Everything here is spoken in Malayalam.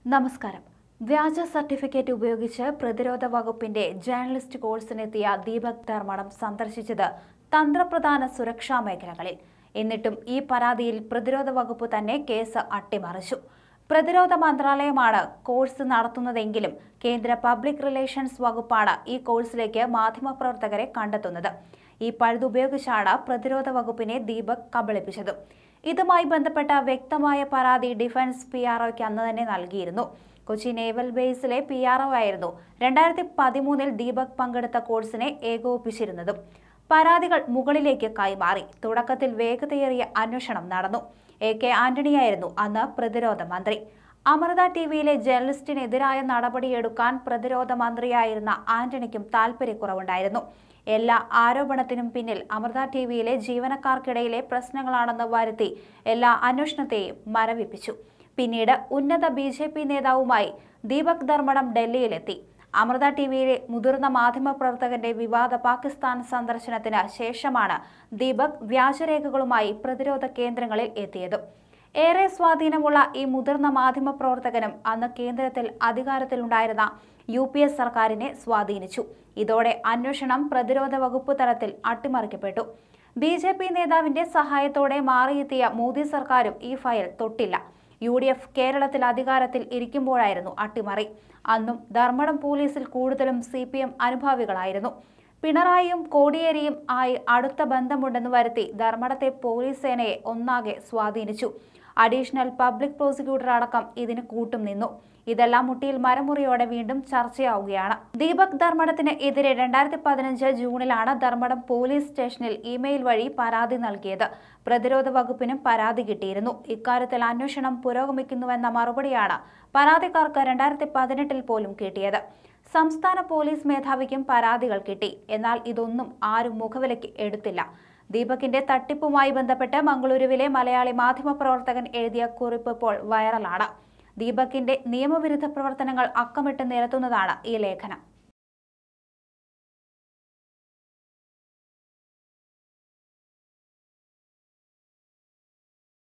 നമസ്കാരം വ്യാജ സർട്ടിഫിക്കറ്റ് ഉപയോഗിച്ച് പ്രതിരോധ വകുപ്പിന്റെ ജേർണലിസ്റ്റ് കോഴ്സിനെത്തിയ ദീപക് ധർമ്മടം സന്ദർശിച്ചത് തന്ത്രപ്രധാന സുരക്ഷാ മേഖലകളിൽ എന്നിട്ടും ഈ പരാതിയിൽ പ്രതിരോധ വകുപ്പ് തന്നെ കേസ് അട്ടിമറിച്ചു പ്രതിരോധ മന്ത്രാലയമാണ് കോഴ്സ് നടത്തുന്നതെങ്കിലും കേന്ദ്ര പബ്ലിക് റിലേഷൻസ് വകുപ്പാണ് ഈ കോഴ്സിലേക്ക് മാധ്യമപ്രവർത്തകരെ കണ്ടെത്തുന്നത് ഈ പഴുതുപയോഗിച്ചാണ് പ്രതിരോധ വകുപ്പിനെ ദീപക് കബളിപ്പിച്ചത് ഇതുമായി ബന്ധപ്പെട്ട വ്യക്തമായ പരാതി ഡിഫൻസ് പി ആർ ഒക്ക് അന്ന് തന്നെ നൽകിയിരുന്നു കൊച്ചി നേവൽ ബേസിലെ പി ആർ ഒ ആയിരുന്നു രണ്ടായിരത്തി പതിമൂന്നിൽ ദീപക് പങ്കെടുത്ത കോഴ്സിനെ ഏകോപിപ്പിച്ചിരുന്നതും പരാതികൾ മുകളിലേക്ക് കൈമാറി തുടക്കത്തിൽ വേഗതയേറിയ അന്വേഷണം നടന്നു എ കെ ആന്റണിയായിരുന്നു അന്ന് പ്രതിരോധ മന്ത്രി അമൃത ടി വിയിലെ ജേർണലിസ്റ്റിനെതിരായ നടപടിയെടുക്കാൻ പ്രതിരോധ മന്ത്രിയായിരുന്ന ആന്റണിക്കും താൽപര്യക്കുറവുണ്ടായിരുന്നു എല്ലാ ആരോപണത്തിനും പിന്നിൽ അമൃത ടി വിയിലെ ജീവനക്കാർക്കിടയിലെ പ്രശ്നങ്ങളാണെന്ന് വരുത്തി എല്ലാ അന്വേഷണത്തെയും മരവിപ്പിച്ചു പിന്നീട് ഉന്നത ബി ജെ പി നേതാവുമായി ദീപക് ധർമ്മടം ഡൽഹിയിലെത്തി അമൃത ടി വിയിലെ മുതിർന്ന മാധ്യമപ്രവർത്തകന്റെ വിവാദ പാകിസ്ഥാൻ സന്ദർശനത്തിന് ശേഷമാണ് ദീപക് വ്യാജരേഖകളുമായി പ്രതിരോധ കേന്ദ്രങ്ങളിൽ എത്തിയത് ഏറെ സ്വാധീനമുള്ള ഈ മുതിർന്ന മാധ്യമപ്രവർത്തകനും അന്ന് കേന്ദ്രത്തിൽ അധികാരത്തിലുണ്ടായിരുന്ന യു പി എസ് സർക്കാരിനെ സ്വാധീനിച്ചു ഇതോടെ അന്വേഷണം പ്രതിരോധ വകുപ്പ് തലത്തിൽ അട്ടിമറിക്കപ്പെട്ടു ബി ജെ പി നേതാവിന്റെ സഹായത്തോടെ മാറിയെത്തിയ മോദി സർക്കാരും ഈ ഫയൽ തൊട്ടില്ല യു ഡി എഫ് കേരളത്തിൽ അധികാരത്തിൽ ഇരിക്കുമ്പോഴായിരുന്നു അട്ടിമറി അന്നും ധർമ്മടം പോലീസിൽ കൂടുതലും സി പി എം അനുഭാവികളായിരുന്നു പിണറായിയും കോടിയേരിയും ആയി അടുത്ത ബന്ധമുണ്ടെന്ന് വരുത്തി ധർമ്മടത്തെ പോലീസ് സേനയെ ഒന്നാകെ സ്വാധീനിച്ചു അഡീഷണൽ പബ്ലിക് പ്രോസിക്യൂട്ടർ അടക്കം ഇതിന് കൂട്ടും നിന്നു ഇതെല്ലാം മുട്ടിയിൽ മരമുറിയോടെ വീണ്ടും ചർച്ചയാവുകയാണ് ദീപക് ധർമ്മടത്തിന് എതിരെ രണ്ടായിരത്തി പതിനഞ്ച് ജൂണിലാണ് ധർമ്മടം പോലീസ് സ്റ്റേഷനിൽ ഇമെയിൽ വഴി പരാതി നൽകിയത് പ്രതിരോധ വകുപ്പിനും പരാതി കിട്ടിയിരുന്നു ഇക്കാര്യത്തിൽ അന്വേഷണം പുരോഗമിക്കുന്നുവെന്ന മറുപടിയാണ് പരാതിക്കാർക്ക് രണ്ടായിരത്തി പതിനെട്ടിൽ പോലും കിട്ടിയത് സംസ്ഥാന പോലീസ് മേധാവിക്കും പരാതികൾ കിട്ടി എന്നാൽ ഇതൊന്നും ആരും മുഖവിലയ്ക്ക് എടുത്തില്ല ദീപകിന്റെ തട്ടിപ്പുമായി ബന്ധപ്പെട്ട് മംഗളൂരുവിലെ മലയാളി മാധ്യമപ്രവർത്തകൻ എഴുതിയ കുറിപ്പ് ഇപ്പോൾ വൈറലാണ് ദീപകിന്റെ നിയമവിരുദ്ധ പ്രവർത്തനങ്ങൾ അക്കമിട്ട് നിരത്തുന്നതാണ് ഈ ലേഖനം